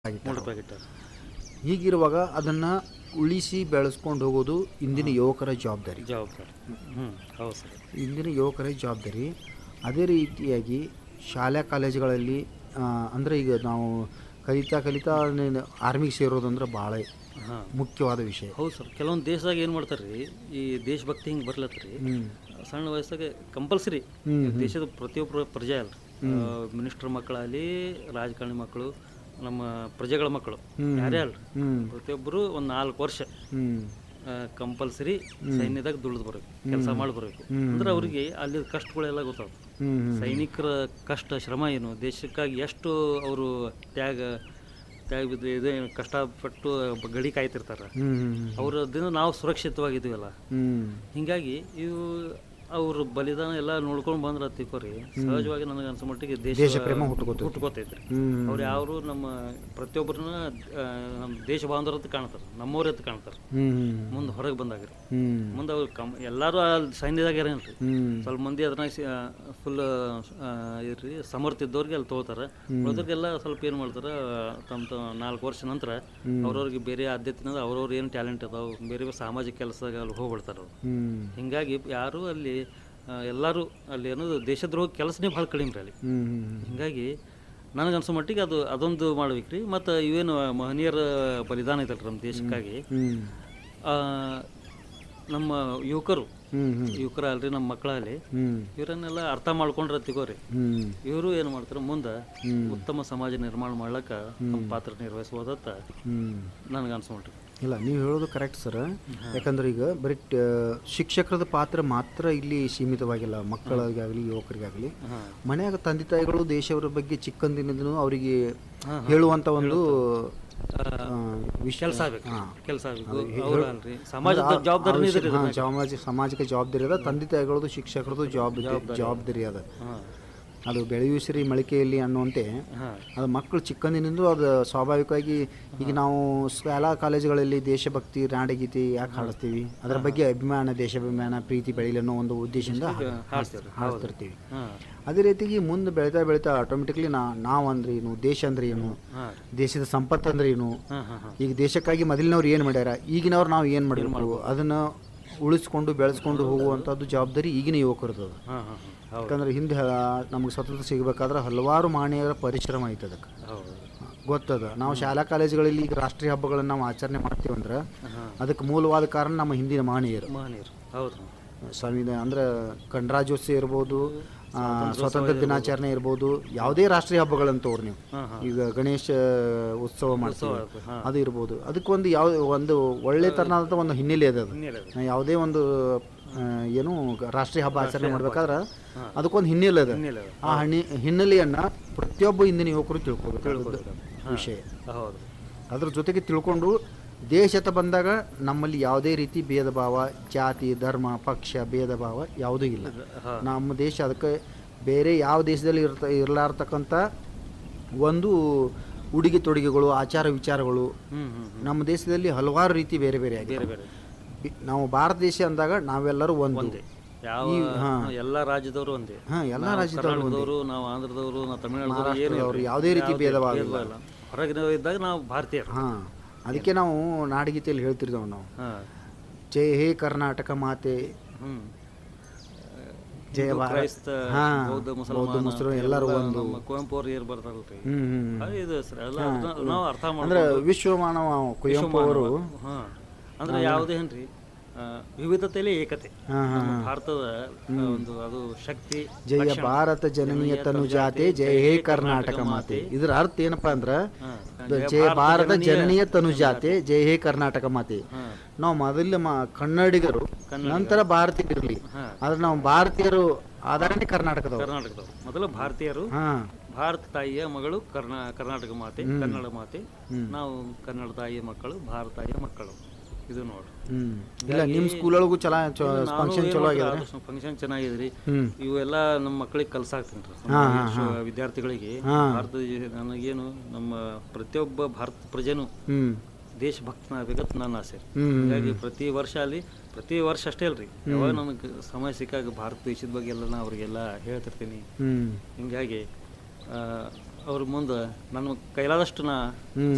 ಮೂರು ರೂಪಾಯಿ ಗಿಟ್ಟ ಹೀಗಿರುವಾಗ ಅದನ್ನು ಉಳಿಸಿ ಬೆಳೆಸ್ಕೊಂಡು ಹೋಗೋದು ಇಂದಿನ ಯುವಕರ ಜವಾಬ್ದಾರಿ ಜವಾಬ್ದಾರಿ ಹ್ಞೂ ಹೌದು ಸರ್ ಇಂದಿನ ಯುವಕರ ಜವಾಬ್ದಾರಿ ಅದೇ ರೀತಿಯಾಗಿ ಶಾಲಾ ಕಾಲೇಜುಗಳಲ್ಲಿ ಅಂದರೆ ಈಗ ನಾವು ಕಲಿತಾ ಕಲಿತಾ ಆರ್ಮಿಗೆ ಸೇರೋದಂದ್ರೆ ಭಾಳ ಹಾಂ ಮುಖ್ಯವಾದ ವಿಷಯ ಹೌದು ಸರ್ ಕೆಲವೊಂದು ದೇಶದಾಗ ಏನು ಮಾಡ್ತಾರೆ ರೀ ಈ ದೇಶಭಕ್ತಿ ಹಿಂಗೆ ಬರ್ಲತ್ರಿ ಹ್ಞೂ ಸಣ್ಣ ವಯಸ್ಸಾಗ ಕಂಪಲ್ಸರಿ ಹ್ಮ್, ದೇಶದ ಪ್ರತಿಯೊಬ್ಬರು ಪ್ರಜೆ ಅಲ್ಲ ಮಿನಿಸ್ಟರ್ ಮಕ್ಕಳಾಗಲಿ ರಾಜಕಾರಣಿ ಮಕ್ಕಳು ನಮ್ಮ ಪ್ರಜೆಗಳ ಮಕ್ಕಳು ಹ್ಮ್. ಯಾರೇ ಅಲ್ಲ ಹ್ಞೂ ಪ್ರತಿಯೊಬ್ಬರು ಒಂದು ನಾಲ್ಕು ವರ್ಷ ಹ್ಞೂ ಕಂಪಲ್ಸರಿ ಸೈನ್ಯದಾಗ ದುಡಿದು ಬರಬೇಕು ಕೆಲಸ ಮಾಡಿ ಬರಬೇಕು ಹ್ಮ್. ಅಂದ್ರೆ ಅವರಿಗೆ ಅಲ್ಲಿ ಕಷ್ಟಗಳೆಲ್ಲ ಗೊತ್ತಾಗ ಹ್ಞೂ ಸೈನಿಕರ ಕಷ್ಟ ಶ್ರಮ ಏನು ದೇಶಕ್ಕಾಗಿ ಎಷ್ಟು ಅವರು ತ್ಯಾಗ ತ್ಯಾಗ ಬಿದ್ದು ಇದೇ ಕಷ್ಟಪಟ್ಟು ಗಡಿ ಕಾಯ್ತಿರ್ತಾರೆ ಹ್ಞೂ ಅವ್ರದಿಂದ ನಾವು ಸುರಕ್ಷಿತವಾಗಿದ್ದೀವಲ್ಲ ಹ್ಞೂ ಹಿಂಗಾಗಿ ಇವು ಅವ್ರ ಬಲಿದಾನ ಎಲ್ಲ ನೋಡ್ಕೊಂಡು ಬಂದ್ರ ತಿಕ್ಕೋರಿ ಸಹಜವಾಗಿ ನನಗೆ ಅನ್ಸೋ ಮಟ್ಟಿಗೆ ದೇಶ ದೇಶ ಪ್ರೇಮ ಹುಟ್ಟುಕೋತೈತಿ. ಹುಟ್ಟುಕೋತೈತ್ರಿ ಹ್ಞೂ ಅವ್ರು ಯಾರು ನಮ್ಮ ಪ್ರತಿಯೊಬ್ಬರನ್ನ ನಮ್ಮ ದೇಶ ಬಾಂಧವ್ರ ಅಂತ ಕಾಣ್ತಾರೆ ನಮ್ಮವ್ರ ಅಂತ ಕಾಣ್ತಾರೆ ಹ್ಞೂ ಮುಂದೆ ಹೊರಗೆ ಬಂದಾಗ್ರಿ ಹ್ಞೂ ಮುಂದೆ ಅವ್ರು ಕಮ್ ಎಲ್ಲರೂ ಆ ಸೈನ್ಯದಾಗ ಇರೇನ್ರಿ ಹ್ಞೂ ಸ್ವಲ್ಪ ಮಂದಿ ಅದ್ರಾಗ ಫುಲ್ ಇರ್ರಿ ಸಮರ್ಥ ಇದ್ದವ್ರಿಗೆ ಅಲ್ಲಿ ತೊಗೋತಾರೆ ಉಳಿದವ್ರಿಗೆಲ್ಲ ಸ್ವಲ್ಪ ಏನು ಮಾಡ್ತಾರೆ ತಮ್ಮ ತಮ್ಮ ನಾಲ್ಕು ವರ್ಷ ನಂತರ ಅವ್ರವ್ರಿಗೆ ಬೇರೆ ಆದ್ಯತೆ ಅವ್ರವ್ರು ಏನು ಟ್ಯಾಲೆಂಟ್ ಅದಾವೆ ಬೇರೆ ಬೇರೆ ಸಾಮಾಜಿಕ ಕೆಲಸದಾಗ ಅಲ್ಲಿ ಹೋಗ್ಬಿಡ್ತಾರೆ ಅವ್ರು ಹ್ಞೂ ಹಿಂಗಾಗಿ ಯಾರು ಅಲ್ಲಿ ಆ, ಎಲ್ಲರೂ ಅಲ್ಲಿ ಏನದು ದೇಶದ್ರೋಹ ಕೆಲಸನೇ ಭಾಳ ಕಡಿಮೆ ರೀ ಅಲ್ಲಿ ಹ್ಞೂ ಹಿಂಗಾಗಿ ನನಗೆ ಅನ್ಸೋ ಮಟ್ಟಿಗೆ ಅದು ಅದೊಂದು ಮಾಡ್ಬೇಕ್ರಿ ಮತ್ತು ಇವೇನು ಮಹನೀಯರ ಬಲಿದಾನ ಐತಲ್ರಿ ನಮ್ಮ ದೇಶಕ್ಕಾಗಿ ಹ್ಞೂ ಆ, ನಮ್ಮ ಯುವಕರು ಹ್ಞೂ ಹ್ಞೂ ಯುವಕರ ಅಲ್ರಿ ನಮ್ಮ ಮಕ್ಕಳಲ್ಲಿ ಹ್ಞೂ ಇವರನ್ನೆಲ್ಲ ಅರ್ಥ ಮಾಡ್ಕೊಂಡ್ರೆ ತಿಗೋರಿ ಹ್ಞೂ ಇವರು ಏನು ಮಾಡ್ತಾರೆ ಮುಂದೆ ಉತ್ತಮ ಸಮಾಜ ನಿರ್ಮಾಣ ಮಾಡ್ಲಕ್ಕ ನಮ್ಮ ಪಾತ್ರ ನಿರ್ವಹಿಸ್ಬೋದತ್ತ ಹ್ಞೂ ನನಗೆ ಅನ್ಸ್ಕೊಂಡ್ರಿ ಇಲ್ಲ ನೀವು ಹೇಳೋದು ಕರೆಕ್ಟ್ ಸರ್ ಯಾಕಂದ್ರೆ ಈಗ ಬರೀ ಟ- ಶಿಕ್ಷಕರದ ಪಾತ್ರ ಮಾತ್ರ ಇಲ್ಲಿ ಸೀಮಿತವಾಗಿಲ್ಲ ಮಕ್ಕಳಿಗಾಗಲಿ ಯುವಕರಿಗಾಗಲಿ ಹಾಂ ಮನೆಯಾಗ ತಂದೆ ತಾಯಿಗಳು ದೇಶವರ ಬಗ್ಗೆ ಚಿಕ್ಕಂದಿನಿಂದನೂ ಅವರಿಗೆ ಹೇಳುವಂಥ ಒಂದು ಆ, ವಿಷಯ ಕೆಲಸ ಆಗ್ಬೇಕು ಹಾಂ. ಕೆಲಸ ಆಗ್ಬೇಕು ಅವ್ರು ಅಲ್ರಿ ಸಮಾಜದ ಜವಾಬ್ದಾರಿ ಇದೆ ಹಾಂ ಸಮಾಜ ಸಾಮಾಜಿಕ ಜವಾಬ್ದಾರಿ ಅದ ತಂದೆ ತಾಯಿಗಳದು ಶಿಕ್ಷಕರದು ಜವಾಬ್ದಾರಿ ಜವಾಬ್ದಾರಿ ಅದ ಹಾಂ ಅದು ಬೆಳೆಯುಸಿರಿ ಮಳಿಕೆಯಲ್ಲಿ ಅನ್ನುವಂತೆ ಹಾಂ ಅದು ಮಕ್ಕಳು ಚಿಕ್ಕಂದಿನಿಂದ ಅದು ಸ್ವಾಭಾವಿಕವಾಗಿ ಈಗ ನಾವು ಶಾಲಾ ಕಾಲೇಜುಗಳಲ್ಲಿ ದೇಶಭಕ್ತಿ ನಾಡಗೀತೆ ಯಾಕೆ ಹಾಡಿಸ್ತೀವಿ ಅದರ ಬಗ್ಗೆ ಅಭಿಮಾನ ದೇಶಾಭಿಮಾನ ಪ್ರೀತಿ ಬೆಳೀಲಿ ಅನ್ನೋ ಒಂದು ಉದ್ದೇಶದಿಂದ ಹಾಡ್ತೀವಿ ಹಾಡ್ತಿರ್ತೀವಿ ಹಾಂ ಅದೇ ರೀತಿಗೆ ಮುಂದೆ ಬೆಳೀತಾ ಬೆಳೀತಾ ಆಟೋಮೆಟಿಕ್ಲಿ ನಾ ನಾವು ಅಂದ್ರೆ ಏನು ದೇಶ ಅಂದ್ರೆ ಏನು ಹಾಂ ದೇಶದ ಸಂಪತ್ತು ಅಂದ್ರೆ ಏನು ಹಾಂ ಹಾಂ ಹಾಂ ಈಗ ದೇಶಕ್ಕಾಗಿ ಮೊದಲಿನವ್ರು ಏನು ಮಾಡ್ಯಾರ ಈಗಿನವ್ರು ನಾವು ಏನು ಮಾಡಬೇಕು ಅದನ್ನು ಉಳಿಸ್ಕೊಂಡು ಬೆಳೆಸ್ಕೊಂಡು ಹೋಗುವಂಥದ್ದು ಜವಾಬ್ದಾರಿ ಈಗಿನ ಯುವಕರದ್ದು ಅದು ಹಾಂ ಹಾಂ ಹಾಂ ಹೌದು ಯಾಕಂದ್ರೆ ಹಿಂದೆ ನಮಗೆ ಸ್ವತಂತ್ರ ಸಿಗಬೇಕಾದ್ರೆ ಹಲವಾರು ಮಾನ್ಯರ ಪರಿಶ್ರಮ ಐತೆ ಅದಕ್ಕೆ ಹೌದು ಗೊತ್ತದ ನಾವು ಶಾಲಾ ಕಾಲೇಜುಗಳಲ್ಲಿ ಈಗ ರಾಷ್ಟ್ರೀಯ ಹಬ್ಬಗಳನ್ನು ನಾವು ಆಚರಣೆ ಮಾಡ್ತೀವಂದ್ರೆ ಹಾಂ ಅದಕ್ಕೆ ಮೂಲವಾದ ಕಾರಣ ನಮ್ಮ ಹಿಂದಿನ ಮಹನೀಯರು ಮಹನೀಯರು ಹೌದು ಸಂವಿಧಾನ ಅಂದ್ರೆ ಗಣರಾಜ್ಯೋತ್ಸವ ಇರ್ಬೋದು ಆ, ಸ್ವಾತಂತ್ರ್ಯ ದಿನಾಚರಣೆ ಇರ್ಬೋದು ಯಾವುದೇ ರಾಷ್ಟ್ರೀಯ ಹಬ್ಬಗಳಂತ ತೋರಿ ನೀವು ಹಾಂ ಹಾಂ ಈಗ ಗಣೇಶ ಉತ್ಸವ ಮಾಡ್ತೀವಿ ಹಾಂ ಅದು ಇರ್ಬೋದು ಅದಕ್ಕೊಂದು ಯಾವ ಒಂದು ಒಳ್ಳೆ ತರನಾದ ಒಂದು ಹಿನ್ನೆಲೆ ಇದೆ ಅದು ಹಿನ್ನೆಲೆ ಅದು. ನಾವು ಯಾವುದೇ ಒಂದು ಆ, ಏನು ರಾಷ್ಟ್ರೀಯ ಹಬ್ಬ ಆಚರಣೆ ಮಾಡ್ಬೇಕಾದ್ರೆ ಅದಕ್ಕೊಂದು ಹಿನ್ನೆಲೆ ಇದೆ ಹಿನ್ನೆಲೆ ಅದು. ಆ ಹಣ್ಣಿ ಹಿನ್ನೆಲೆಯನ್ನ ಪ್ರತಿಯೊಬ್ಬ ಇಂದಿನ ಯುವಕರು ತಿಳ್ಕೊಬೇಕು ವಿಷಯ ಹೌದು ಅದ್ರ ಜೊತೆಗೆ ತಿಳ್ಕೊಂಡು ದೇಶ ಅಂತ ಬಂದಾಗ ನಮ್ಮಲ್ಲಿ ಯಾವುದೇ ರೀತಿ ಭೇದ ಭಾವ ಜಾತಿ ಧರ್ಮ ಪಕ್ಷ ಭೇದ ಭಾವ ಯಾವುದೂ ಇಲ್ಲ ಹಾಂ ನಮ್ಮ ದೇಶ ಅದಕ್ಕೆ ಬೇರೆ ಯಾವ ದೇಶದಲ್ಲಿ ಇರ್ತ ಇರಲಾರ್ತಕ್ಕಂಥ ಒಂದು ಉಡುಗೆ ತೊಡುಗೆಗಳು ಆಚಾರ ವಿಚಾರಗಳು ಹ್ಞೂ ಹ್ಞೂ ನಮ್ಮ ದೇಶದಲ್ಲಿ ಹಲವಾರು ರೀತಿ ಬೇರೆ ಬೇರೆ ಆಗಿದೆ ಬೇರೆ ಬೇರೆ ಬಿ- ನಾವು ಭಾರತ ದೇಶ ಅಂದಾಗ ನಾವೆಲ್ಲರೂ ಒಂದು ಒಂದೇ ಯಾವ ಎಲ್ಲ ರಾಜ್ಯದವರು ಒಂದೇ ಹಾಂ ಎಲ್ಲ ನಾವು ರಾಜ್ಯದವರು ಕರ್ನಾಟಕದವರು ನಾವು ಆಂಧ್ರದವರು ನಾವು ತಮಿಳುನಾಡದವರು ಏನು ಮಹಾರಾಷ್ಟ್ರದವರು ಯಾವುದೇ ರೀತಿ ಭೇದ ಭಾವ ಇಲ್ಲ ಇಲ್ಲ ಹೊರಗಿನ ಇದ್ದಾಗ ನಾವು ಭಾರತೀಯರು ಹಾಂ ಅದಕ್ಕೆ ನಾವು ನಾಡಗೀತೆಯಲ್ಲಿ ಹೇಳ್ತಿರ್ದೇವು ನಾವು ಹಾಂ ಜೈ ಹೇ ಕರ್ನಾಟಕ ಮಾತೆ ಹ್ಞೂ ಜಯ ಹಿಂದೂ, ಭಾರತ್ ಕ್ರೈಸ್ತ ಹಾ, ಬೌದ್ಧ ಬೌದ್ಧ ಮುಸಲ್ಮಾನ ಮುಸ್ಲಿಂ ಎಲ್ಲರೂ ಎಲ್ಲ ಒಂದು. ನಮ್ಮ ಕುವೆಂಪು ಅವ್ರು ಏರ್ ಬರ್ತಾರಲ್ರಿ ಹ್ಞೂ ಹ್ಞೂ ಅದು ಇದು ಸರ್ ಎಲ್ಲ ಅರ್ಥ- ನಾವು ಅರ್ಥ ಅಂದ್ರೆ ಮಾಡ್ಕೊಂಡು ವಿಶ್ವ ಮಾನವ ಕುವೆಂಪು ಅವರು ಹಾ ಅಂದ್ರೆ ಯಾವುದೇ ಏನ್ರಿ ಆ, ವಿವಿಧತೆಯಲ್ಲಿ ಏಕತೆ ಹಾಂ ಹಾಂ ನಮ್ಮ ಭಾರತದ ಆ, ಒಂದು ಅದು ಶಕ್ತಿ ಜಯ ಭಾರತ ಜನನೀಯ ತನುಜಾತೆ ಜಯ ಹೇ ಕರ್ನಾಟಕ ಮಾತೆ ಇದ್ರ ಅರ್ಥ ಏನಪ್ಪಾ ಅಂದ್ರ ಹಾ, ಜಯ ಭಾರತ ಜನನೀಯ ತನುಜಾತೆ ಜಯ ಹೇ ಕರ್ನಾಟಕ ಮಾತೆ ಹಾ, ನಾವು ಮೊದಲ ಮ ಕನ್ನಡಿಗರು ನಂತರ ಭಾರತೀಯರಿರ್ಲಿ ಹಾ. ಆದ್ರೆ ನಾವು ಭಾರತೀಯರು ಆಧಾರನೇ ಕರ್ನಾಟಕದವರು ಕರ್ನಾಟಕದವರು ಮೊದಲು ಭಾರತೀಯರು ಹಾ ಭಾರತ ತಾಯಿಯ ಮಗಳು ಕರ್ನಾ ಕರ್ನಾಟಕ ಮಾತೆ ಕನ್ನಡ ಮಾತೆ ಹ್ಮ್. ನಾವು ಕನ್ನಡ ತಾಯಿಯ ಮಕ್ಕಳು ಭಾರತ ತಾಯಿಯ ಮಕ್ಕಳು ಇದು ನೋಡಿ ಹ್ಮ್ ಇಲ್ಲ ನಿಮ್ ಸ್ಕೂಲೊಳಗೂ ಚಲೋ ಫಂಕ್ಷನ್ ಚಲೋ ಆಗಿದೆ ಫಂಕ್ಷನ್ ಚೆನ್ನಾಗಿದ್ರಿ ಹ್ಮ್ ಇವೆಲ್ಲ ನಮ್ಮ ಮಕ್ಕಳಿಗೆ ಕಲ್ಸಾಕ್ತೀನಿ ಹಾ, ಹಾ, ಹಾ. ವಿದ್ಯಾರ್ಥಿಗಳಿಗೆ ಹಾ. ಭಾರತ ನನಗೇನು ನಮ್ಮ ಪ್ರತಿಯೊಬ್ಬ ಭಾರತ ಪ್ರಜೆನು ಹ್ಮ್ ದೇಶಭಕ್ತನಾಗಬೇಕಂತ ನನ್ನ ಆಸೆ ರೀ. ಹ್ಮ್ ಹೀಗಾಗಿ ಪ್ರತಿ ವರ್ಷ ಅಲ್ಲಿ ಪ್ರತಿ ವರ್ಷ ಅಷ್ಟೇ ಅಲ್ರಿ ಯಾವಾಗ ನನಗೆ ಸಮಯ ಸಿಕ್ಕಾಗ ಭಾರತ ದೇಶದ ಬಗ್ಗೆ ಎಲ್ಲ ನಾ ಅವ್ರಿಗೆಲ್ಲ ಹೇಳ್ತಿರ್ತೀನಿ ಹ್ಮ್ ಹಿಂಗಾಗಿ ಆ, ಅವ್ರ ಮುಂದೆ ನನ್ನ ಕೈಲಾದಷ್ಟು ನಾ ಹ್ಮ್